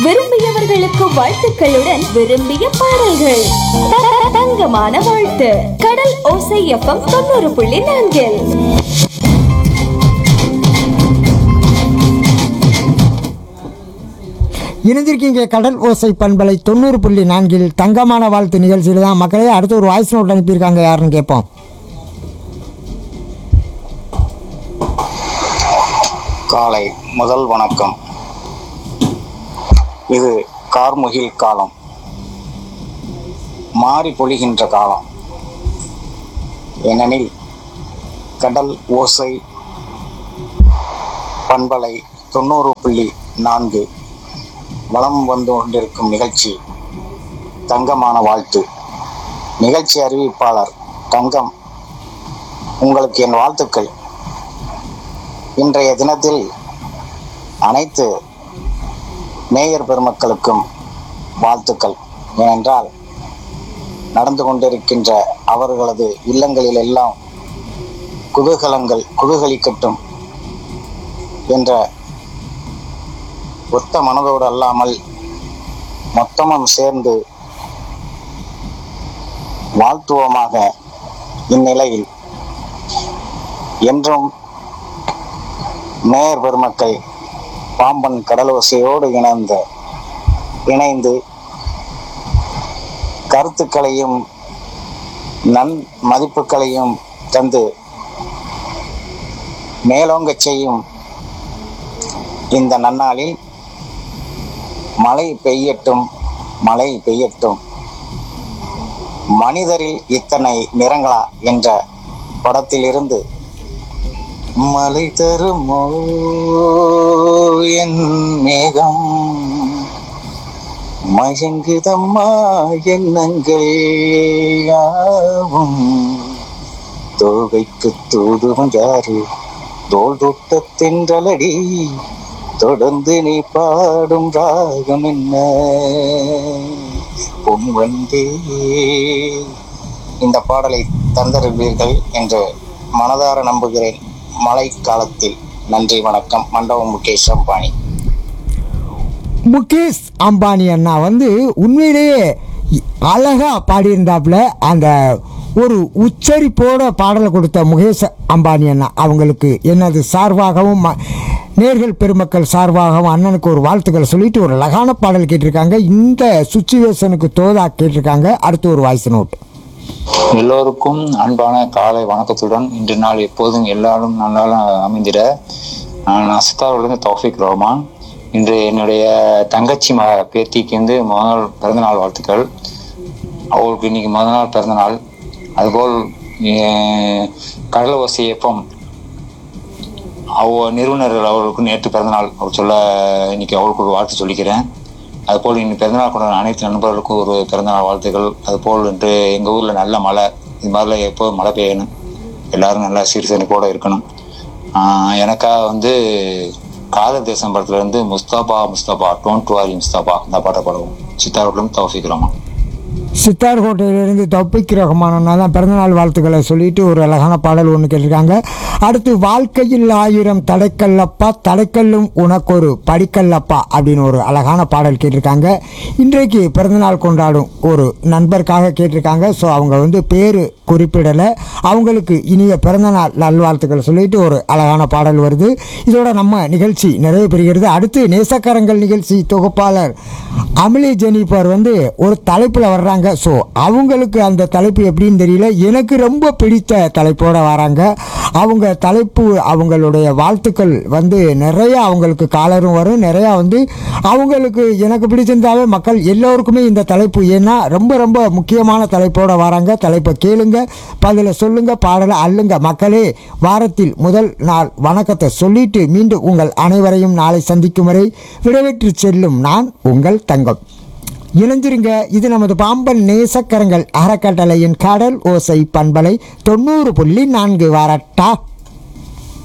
விரும்பியவர்களுக்கு வாழ்த்துக்களுடன் விரும்பிய பாடல்கள் த- த- தங்கமான வாழ்த்து கடல் ஓசை எஃப்எம் தொண்ணூறு புள்ளி நான்கில் இணைஞ்சிருக்கீங்க கடல் ஓசை பண்பலை தொண்ணூறு புள்ளி நான்கில் தங்கமான வாழ்த்து நிகழ்ச்சியில் தான் மக்களே அடுத்து ஒரு வாய்ஸ் நோட் அனுப்பியிருக்காங்க யாருன்னு கேட்போம் காலை முதல் வணக்கம் இது கார்முகில் காலம் மாறி பொழிகின்ற காலம் ஏனெனில் கடல் ஓசை பண்பலை தொண்ணூறு புள்ளி நான்கு வலம் வந்து கொண்டிருக்கும் நிகழ்ச்சி தங்கமான வாழ்த்து நிகழ்ச்சி அறிவிப்பாளர் தங்கம் உங்களுக்கு என் வாழ்த்துக்கள் இன்றைய தினத்தில் அனைத்து நேயர் பெருமக்களுக்கும் வாழ்த்துக்கள் ஏனென்றால் நடந்து கொண்டிருக்கின்ற அவர்களது இல்லங்களில் எல்லாம் குதூகலங்கள் குதூகலிக்கட்டும் என்ற ஒத்த மனதோடு அல்லாமல் மொத்தமும் சேர்ந்து வாழ்த்துவமாக இந்நிலையில் என்றும் நேயர் பெருமக்கள் பாம்பன் கடலோசையோடு இணைந்த இணைந்து கருத்துக்களையும் நன் மதிப்புகளையும் தந்து மேலோங்கச் செய்யும் இந்த நன்னாளில் மழை பெய்யட்டும் மழை பெய்யட்டும் மனிதரில் இத்தனை நிறங்களா என்ற படத்திலிருந்து மலை தருமோ என் மேகம் மயங்குதம்மா எண்ணங்கள் யாவும் தோகைக்கு தூதும் யாரு தோல் தொட்ட தென்றலடி தொடர்ந்து நீ பாடும் ராகம் என்ன பொன் வந்தே இந்த பாடலை தந்தருவீர்கள் என்று மனதார நம்புகிறேன் மழை காலத்தில் நன்றி வணக்கம் மண்டபம் முகேஷ் அம்பானி முகேஷ் அம்பானி அண்ணா வந்து உண்மையிலேயே அழகா பாடியிருந்தாப்புல அந்த ஒரு உச்சரிப்போட பாடலை கொடுத்த முகேஷ் அம்பானி அண்ணா அவங்களுக்கு எனது சார்பாகவும் ம- நேர்கள் பெருமக்கள் சார்பாகவும் அண்ணனுக்கு ஒரு வாழ்த்துக்கள் சொல்லிட்டு ஒரு அழகான பாடல் கேட்டிருக்காங்க இந்த சுச்சுவேஷனுக்கு தோதா கேட்டிருக்காங்க அடுத்து ஒரு வாய்ஸ் நோட் எல்லோருக்கும் அன்பான காலை வணக்கத்துடன் இன்று நாள் எப்போதும் எல்லாரும் நல்லாலும் அமைந்திட நான் அஸ்தாவிலிருந்து தௌஃபிக் ரஹ்மான் இன்று என்னுடைய தங்கச்சி ம பேத்திக்கு வந்து முதல் பிறந்தநாள் வாழ்த்துக்கள் அவளுக்கு இன்னைக்கு முதல் நாள் பிறந்தநாள் அதுபோல் எ- கடல் ஓசை எஃப்எம் அவ நிறுவனர்கள் அவர்களுக்கு நேற்று பிறந்தநாள் அவர் சொல்ல இன்னைக்கு அவளுக்கு ஒரு வாழ்த்து சொல்லிக்கிறேன் அதுபோல் இன்னைக்கு பிறந்தநாள் கொண்ட அனைத்து நண்பர்களுக்கும் ஒரு பிறந்தநாள் வாழ்த்துக்கள் அதுபோல் இன்று எங்கள் ஊரில் நல்ல மழை இது மாதிரிலாம் எப்போதும் மழை பெய்யணும் எல்லாரும் நல்லா சீர்சனிப்போட இருக்கணும் ஆஹ் எனக்காக வந்து காதல் தேசம் படத்துல இருந்து முஸ்தபா முஸ்தபா டோன்ட் வாரி முஸ்தபா இந்த பாட்டை பாடுவோம் சித்தாரோட்டம் தௌஃபிக் ரஹ்மான் சித்தார் கோட்டையிலிருந்து தப்பிக் ரஹ்மானா தான் பிறந்தநாள் வாழ்த்துக்களை சொல்லிட்டு ஒரு அழகான பாடல் ஒன்று கேட்டிருக்காங்க அடுத்து வாழ்க்கையில் ஆயிரம் தடைக்கல்லப்பா தடைக்கல்லும் உனக்கொரு படிக்கல்லப்பா அப்படின்னு ஒரு அழகான பாடல் கேட்டிருக்காங்க இன்றைக்கு பிறந்தநாள் கொண்டாடும் ஒரு நண்பருக்காக கேட்டிருக்காங்க ஸோ அவங்க வந்து பேர் குறிப்பிடலை அவங்களுக்கு இனிய பிறந்தநாள் நல்வாழ்த்துக்கள் சொல்லிட்டு ஒரு அழகான பாடல் வருது இதோட நம்ம நிகழ்ச்சி நிறைவு பெறுகிறது அடுத்து நேசக்கரங்கள் நிகழ்ச்சி தொகுப்பாளர் அமிலி ஜெனிஃபர் வந்து ஒரு தலைப்பில் வர்றாங்க ஸோ அவங்களுக்கு அந்த தலைப்பு எப்படின்னு தெரியல எனக்கு ரொம்ப பிடித்த தலைப்போட வராங்க அவங்க தலைப்பு அவங்களுடைய வாழ்த்துக்கள் வந்து நிறைய அவங்களுக்கு காலரும் வரும் நிறையா வந்து அவங்களுக்கு எனக்கு பிடிச்சிருந்தாவே மக்கள் எல்லோருக்குமே இந்த தலைப்பு ஏன்னா ரொம்ப ரொம்ப முக்கியமான தலைப்போட வராங்க தலைப்பை கேளுங்க பதில சொல்லுங்க பாடலை அள்ளுங்க மக்களே வாரத்தில் முதல் நாள் வணக்கத்தை சொல்லிட்டு மீண்டும் உங்கள் அனைவரையும் நாளை சந்திக்கும் வரை விடைபெற்று செல்லும் நான் உங்கள் தங்கம் இணைஞ்சிருங்க இது நமது பாம்பன் நேசக்கரங்கள் அறக்கட்டளையின் கடல் ஓசை பண்பலை தொண்ணூறு புள்ளி நான்கு வரட்டா